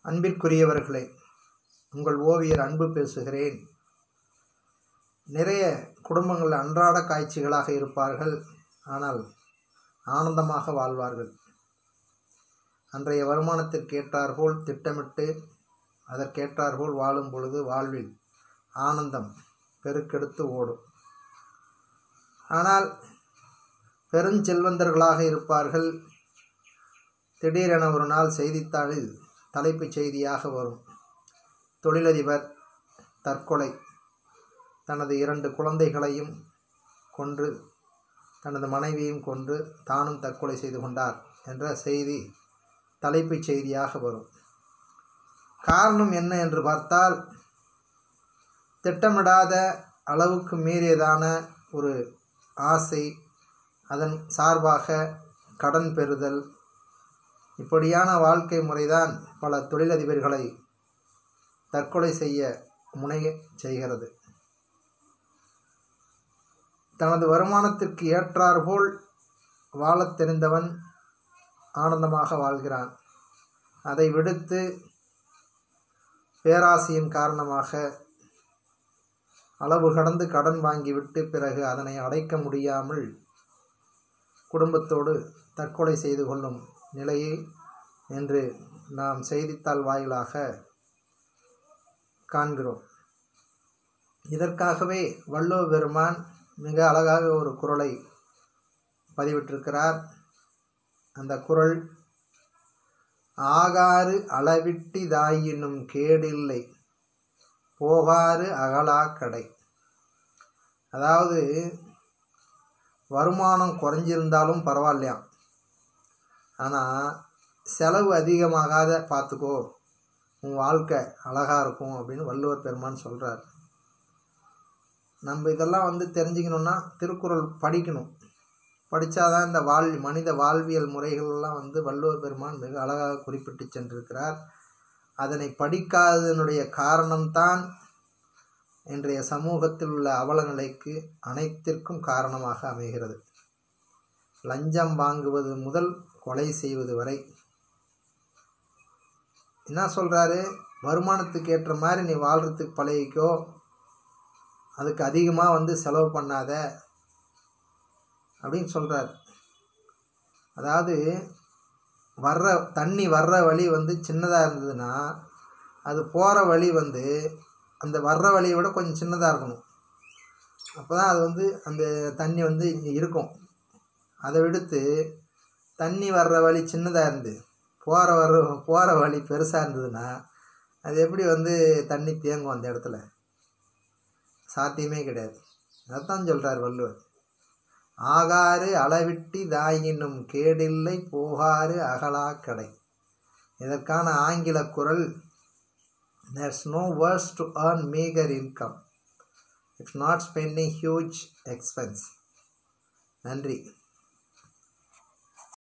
அன்பிற்குரியவர்களே உங்கள் ஓவியர் அன்பு பேசுகிறேன் நிறைய குடும்பங்கள் அன்றாட காட்சிகளாக இருப்பார்கள் ஆனால் ஆனந்தமாக வாழ்வார்கள் அன்றைய வருமானத்திற்கு ஏற்றாற்போல் திட்டமிட்டு அதற்கேற்றாற்போல் வாழும் பொழுது வாழ்வில் ஆனந்தம் பெருக்கெடுத்து ஓடும் ஆனால் பெருஞ்செல்வந்தர்களாக இருப்பார்கள் திடீரென ஒரு நாள் செய்தித்தாளில் தலைப்புச் செய்தியாக வரும் தொழிலதிபர் தற்கொலை தனது இரண்டு குழந்தைகளையும் கொன்று தனது மனைவியும் கொன்று தானும் தற்கொலை செய்து கொண்டார் என்ற செய்தி தலைப்புச் செய்தியாக வரும் காரணம் என்ன என்று பார்த்தால் திட்டமிடாத அளவுக்கு மீறியதான ஒரு ஆசை அதன் சார்பாக கடன் பெறுதல் இப்படியான வாழ்க்கை முறைதான் பல தொழிலதிபர்களை தற்கொலை செய்ய முனைய செய்கிறது தனது வருமானத்திற்கு ஏற்றாற்போல் வாழத் தெரிந்தவன் ஆனந்தமாக வாழ்கிறான் அதை விடுத்து பேராசையின் காரணமாக அளவு கடந்து கடன் வாங்கிவிட்டு பிறகு அதனை அடைக்க முடியாமல் குடும்பத்தோடு தற்கொலை செய்து கொள்ளும் நிலையை என்று நாம் செய்தித்தாள் வாயிலாக காண்கிறோம் இதற்காகவே வள்ளுவ பெருமான் மிக அழகாக ஒரு குரலை பதிவிட்டிருக்கிறார் அந்த குரல் ஆகாறு அளவிட்டிதாயினும் கேடில்லை போகாறு அகலா கடை அதாவது வருமானம் குறைஞ்சிருந்தாலும் பரவாயில்லையாம் ஆனால் செலவு அதிகமாகாத பார்த்துக்கோ உன் வாழ்க்கை அழகாக இருக்கும் அப்படின்னு வள்ளுவர் பெருமான் சொல்கிறார் நம்ம இதெல்லாம் வந்து தெரிஞ்சுக்கணுன்னா திருக்குறள் படிக்கணும் படித்தாதான் இந்த வாழ் மனித வாழ்வியல் முறைகள்லாம் வந்து வள்ளுவர் பெருமான் மிக அழகாக குறிப்பிட்டு சென்றிருக்கிறார் அதனை படிக்காததனுடைய காரணம்தான் இன்றைய சமூகத்தில் உள்ள அவல நிலைக்கு அனைத்திற்கும் காரணமாக அமைகிறது லஞ்சம் வாங்குவது முதல் கொலை செய்வது வரை என்ன சொல்கிறாரு வருமானத்துக்கு ஏற்ற மாதிரி நீ வாழ்கிறதுக்கு பழகிக்கோ அதுக்கு அதிகமாக வந்து செலவு பண்ணாத அப்படின்னு சொல்கிறார் அதாவது வர்ற தண்ணி வர்ற வழி வந்து சின்னதாக இருந்ததுன்னா அது போகிற வழி வந்து அந்த வர்ற வழியை விட கொஞ்சம் சின்னதாக இருக்கணும் அப்போ தான் அது வந்து அந்த தண்ணி வந்து இங்கே இருக்கும் அதை விடுத்து தண்ணி வர்ற வழி சின்னதாக இருந்து போகிற வர போகிற வழி பெருசாக இருந்ததுன்னா அது எப்படி வந்து தண்ணி தேங்கும் அந்த இடத்துல சாத்தியமே கிடையாது அதான் சொல்கிறார் வள்ளுவர் ஆகாறு அளவிட்டி தாயினும் கேடில்லை போகாறு அகலா கடை இதற்கான ஆங்கில குரல் there's no worse to earn meager income if not spending huge expense நன்றி